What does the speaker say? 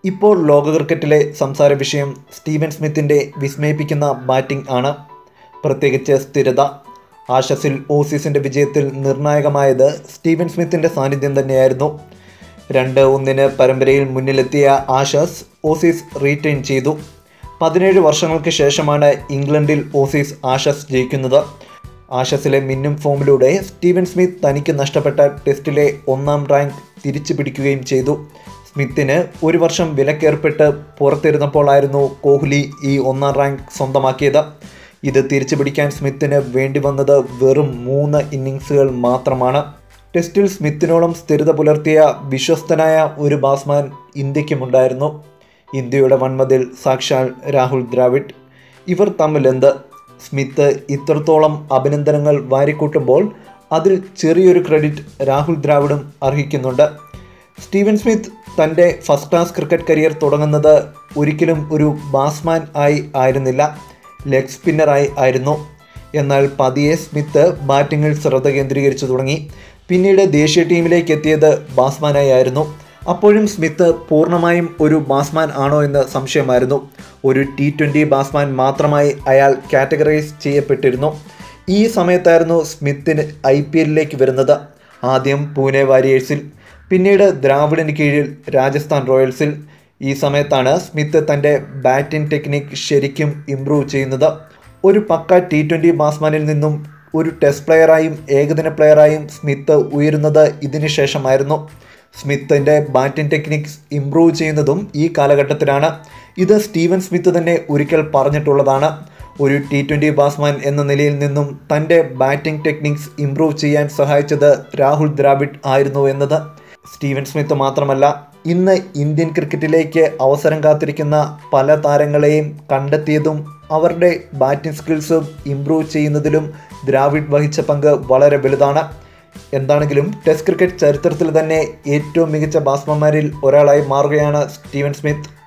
ഇപ്പോൾ ലോക ക്രിക്കറ്റിലെ സംസാര വിഷയം സ്റ്റീവൻ സ്മിത്തിൻ്റെ വിസ്മയിപ്പിക്കുന്ന ബാറ്റിംഗ് ആണ് പ്രത്യേകിച്ച് സ്ഥിരത ആഷസിൽ ഓസീസിൻ്റെ വിജയത്തിൽ നിർണായകമായത് സ്റ്റീവൻ സ്മിത്തിൻ്റെ സാന്നിധ്യം തന്നെയായിരുന്നു രണ്ട് ഒന്നിന് പരമ്പരയിൽ മുന്നിലെത്തിയ ആഷസ് ഓസീസ് റീറ്റെയിൻ ചെയ്തു പതിനേഴ് വർഷങ്ങൾക്ക് ശേഷമാണ് ഇംഗ്ലണ്ടിൽ ഓസീസ് ആഷസ് ജയിക്കുന്നത് ആഷസിലെ മിന്നും ഫോമിലൂടെ സ്റ്റീവൻ സ്മിത്ത് തനിക്ക് നഷ്ടപ്പെട്ട ടെസ്റ്റിലെ ഒന്നാം റാങ്ക് തിരിച്ചു പിടിക്കുകയും ചെയ്തു സ്മിത്തിന് ഒരു വർഷം വിലക്കേർപ്പെട്ട് പുറത്തിരുന്നപ്പോഴായിരുന്നു കോഹ്ലി ഈ ഒന്നാം റാങ്ക് സ്വന്തമാക്കിയത് ഇത് തിരിച്ചു പിടിക്കാൻ സ്മിത്തിന് വേണ്ടി വന്നത് വെറും മൂന്ന് ഇന്നിങ്സുകൾ മാത്രമാണ് ടെസ്റ്റിൽ സ്മിത്തിനോളം സ്ഥിരത പുലർത്തിയ വിശ്വസ്തനായ ഒരു ബാറ്റ്സ്മാൻ ഇന്ത്യക്കുമുണ്ടായിരുന്നു ഇന്ത്യയുടെ വൻമതിൽ സാക്ഷാൽ രാഹുൽ ദ്രാവിഡ് ഇവർ തമ്മിൽ എന്ത് സ്മിത്ത് ഇത്രത്തോളം അഭിനന്ദനങ്ങൾ വാരിക്കൂട്ടുമ്പോൾ അതിൽ ചെറിയൊരു ക്രെഡിറ്റ് രാഹുൽ ദ്രാവിഡും അർഹിക്കുന്നുണ്ട് സ്റ്റീവൻ സ്മിത്ത് തൻ്റെ ഫസ്റ്റ് ക്ലാസ് ക്രിക്കറ്റ് കരിയർ തുടങ്ങുന്നത് ഒരിക്കലും ഒരു ബാറ്റ്സ്മാൻ ആയി ആയിരുന്നില്ല ലെഗ് സ്പിന്നറായി ആയിരുന്നു എന്നാൽ പതിയെ സ്മിത്ത് ബാറ്റിങ്ങിൽ ശ്രദ്ധ കേന്ദ്രീകരിച്ചു തുടങ്ങി പിന്നീട് ദേശീയ ടീമിലേക്ക് എത്തിയത് ബാറ്റ്സ്മാനായി ആയിരുന്നു അപ്പോഴും സ്മിത്ത് പൂർണ്ണമായും ഒരു ബാറ്റ്സ്മാൻ ആണോ എന്ന് സംശയമായിരുന്നു ഒരു ടി ട്വൻ്റി ബാറ്റ്സ്മാൻ മാത്രമായി അയാൾ കാറ്റഗറൈസ് ചെയ്യപ്പെട്ടിരുന്നു ഈ സമയത്തായിരുന്നു സ്മിത്തിന് ഐ പി എല്ലിലേക്ക് വരുന്നത് ആദ്യം പൂനെ വാരിയേഴ്സിൽ പിന്നീട് ദ്രാവിഡിന് കീഴിൽ രാജസ്ഥാൻ റോയൽസിൽ ഈ സമയത്താണ് സ്മിത്ത് തൻ്റെ ബാറ്റിംഗ് ടെക്നിക് ശരിക്കും ഇംപ്രൂവ് ചെയ്യുന്നത് ഒരു പക്ക ടി ട്വൻ്റി ബാറ്റ്സ്മാനിൽ നിന്നും ഒരു ടെസ്റ്റ് പ്ലെയറായും ഏകദിന പ്ലെയറായും സ്മിത്ത് ഉയരുന്നത് ഇതിനു ശേഷമായിരുന്നു സ്മിത്തിൻ്റെ ബാറ്റിംഗ് ടെക്നിക്സ് ഇംപ്രൂവ് ചെയ്യുന്നതും ഈ കാലഘട്ടത്തിലാണ് ഇത് സ്റ്റീവൻ സ്മിത്ത് തന്നെ ഒരിക്കൽ പറഞ്ഞിട്ടുള്ളതാണ് ഒരു ടി ട്വൻ്റി ബാറ്റ്സ്മാൻ എന്ന നിലയിൽ നിന്നും തൻ്റെ ബാറ്റിംഗ് ടെക്നിക്സ് ഇംപ്രൂവ് ചെയ്യാൻ സഹായിച്ചത് രാഹുൽ ദ്രാവിഡ് ആയിരുന്നു എന്നത് സ്റ്റീവൻ സ്മിത്ത് മാത്രമല്ല ഇന്ന് ഇന്ത്യൻ ക്രിക്കറ്റിലേക്ക് അവസരം കാത്തിരിക്കുന്ന പല താരങ്ങളെയും കണ്ടെത്തിയതും അവരുടെ ബാറ്റിംഗ് സ്കിൽസ് ഇംപ്രൂവ് ചെയ്യുന്നതിലും ദ്രാവിഡ് വഹിച്ച പങ്ക് വളരെ വലുതാണ് എന്താണെങ്കിലും ടെസ്റ്റ് ക്രിക്കറ്റ് ചരിത്രത്തിൽ തന്നെ ഏറ്റവും മികച്ച ബാറ്റ്സ്മാൻമാരിൽ ഒരാളായി മാറുകയാണ് സ്റ്റീവൻ സ്മിത്ത്